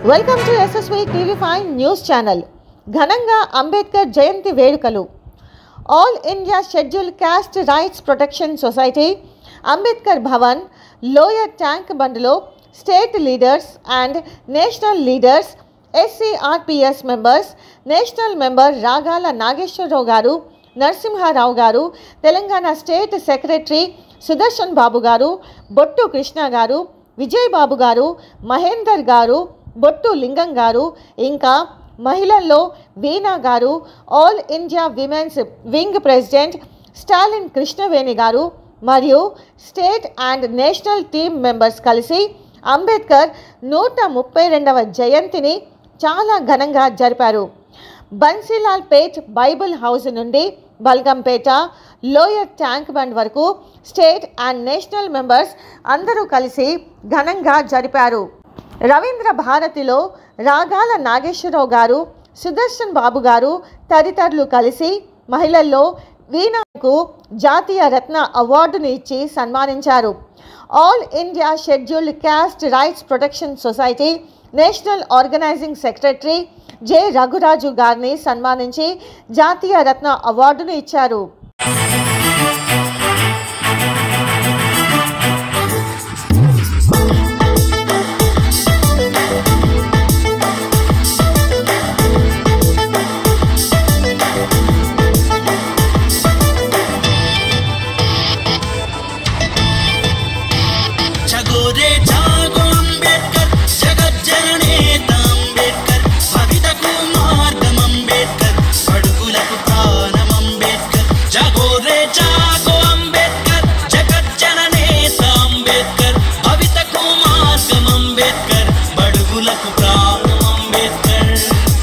Welcome to SSV TV five news channel ఘనంగా అంబేద్కర్ జయంతి వేడుకలు all India schedule caste rights protection society Ambedkar Bhavan lower tank బండ్లో state leaders and national leaders SCRPS members national member Ragala Nageswara Rao garu Narasimha Rao garu Telangana state secretary Sudarshan Babu garu Bottu Krishna గారు విజయ్ బాబు గారు మహేందర్ గారు బొట్టు లింగం గారు ఇంకా మహిళల్లో Veena garu all India women's wing president Stalin Krishnaveni garu మరియు state and national team members కలిసి అంబేద్కర్ నూట ముప్పై రెండవ జయంతిని చాలా ఘనంగా జరిపారు బన్సీలాల్ పేట్ బైబుల్ హౌస్ నుండి బల్గంపేట లోయర్ ట్యాంక్ బండ్ వరకు స్టేట్ అండ్ నేషనల్ మెంబర్స్ అందరూ కలిసి ఘనంగా జరిపారు రవీంద్ర భారతిలో రాగాల నాగేశ్వరరావు గారు సుదర్శన్ బాబు గారు తదితరులు కలిసి మహిళల్లో వీణాకు జాతీయ రత్న అవార్డును ఇచ్చి సన్మానించారు all India scheduled caste rights protection society national organising secretary J Raghuraju గారిని సన్మానించి జాతీయ రత్న అవార్డును ఇచ్చారు చగోరే జాగో అంబేద్కర్ జగజ్జననేత అంబేద్కర్ భవితకు మార్గం అంబేద్కర్ అడుగులకు ప్రాణం అంబేద్కర్ జగోరే జాగో అంబేద్కర్ జగజ్జననేత అంబేద్కర్ భవితకు మార్గం అంబేద్కర్ బడుగులకు ప్రాణం అంబేద్కర్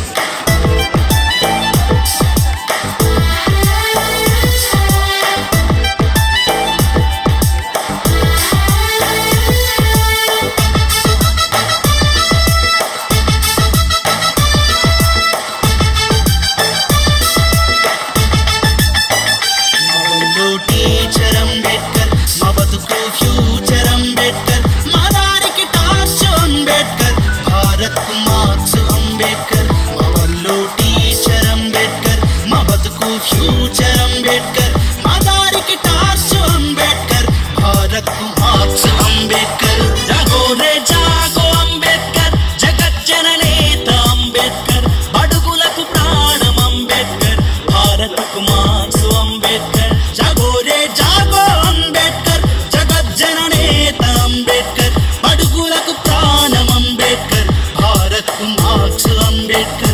మౌల్లో టీచర్ అంబేద్కర్ మా బతుకు ఫ్యూచర్ అంబేద్కర్ మా దారికి టార్చ్ అంబేద్కర్ భారత్ కు మార్క్స్ అంబేద్కర్ మా వల్లో టీచర్ అంబేద్కర్ మా బతుకు ఫ్యూచర్ అంబేద్కర్ మా దారికి టార్చ్ అంబేద్కర్ భారత్ కు మార్క్స్ అంబేద్కర్ జాగో రే జాగో అంబేద్కర్ జగజ్జననేత అంబేద్కర్ అడుగులకు ప్రాణం అంబేద్కర్ భారత్ కు మార్క్స్ అంబేద్కర్ జాగో రే జాగో అంబేద్కర్ జగజ్జననేత అంబేద్కర్ అడుగులకు ప్రాణం అంబేద్కర్ భారత్ కు మార్క్స్ అంబేద్కర్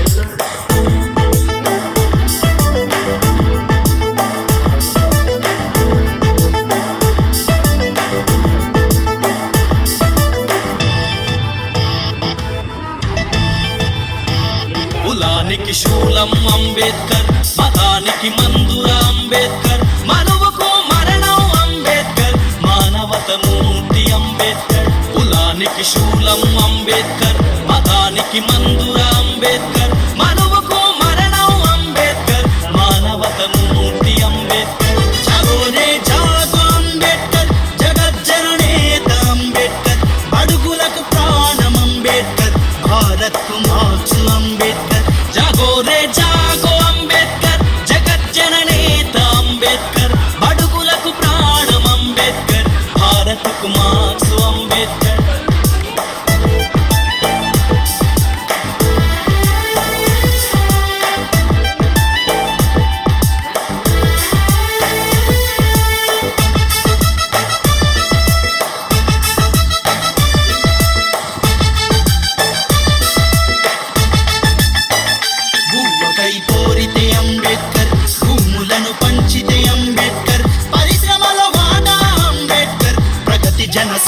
కులానికి శూలం అంబేద్కర్ మతానికి మందుర అంబేద్కర్ మనువుకు మరణం అంబేద్కర్ మానవత మూర్తి అంబేద్కర్ కులానికి శూలం అంబేద్కర్ మతానికి మందుర అంబేద్కర్ మనువుకు మరణం అంబేద్కర్ మానవత మూర్తి అంబేద్కర్ జగోరే జాగో అంబేద్కర్ జగజ్జననేత అంబేద్కర్ అడుగులకు ప్రాణం అంబేద్కర్ భారత్ కు మార్క్స్ అంబేద్కర్ జాగో రే జాగో అంబేద్కర్ జగజ్జననేత అంబేద్కర్ అడుగులకు ప్రాణం అంబేద్కర్ భారత్ కు మార్క్స్ అంబేద్కర్ భూమకై కోరితే అంబేద్కర్ భూములను పంచితే అంబేద్కర్ పరిశ్రమల వాడా అంబేద్కర్ ప్రగతి జన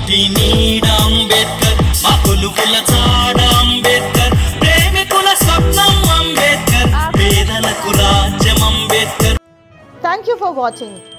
ఇంటి నీడ అంబేద్కర్ మా కొలువుల చాడ అంబేద్కర్ ప్రేమికుల స్వప్నం అంబేద్కర్ పేదలకు రాజ్యం Ambedkar Thank you for watching.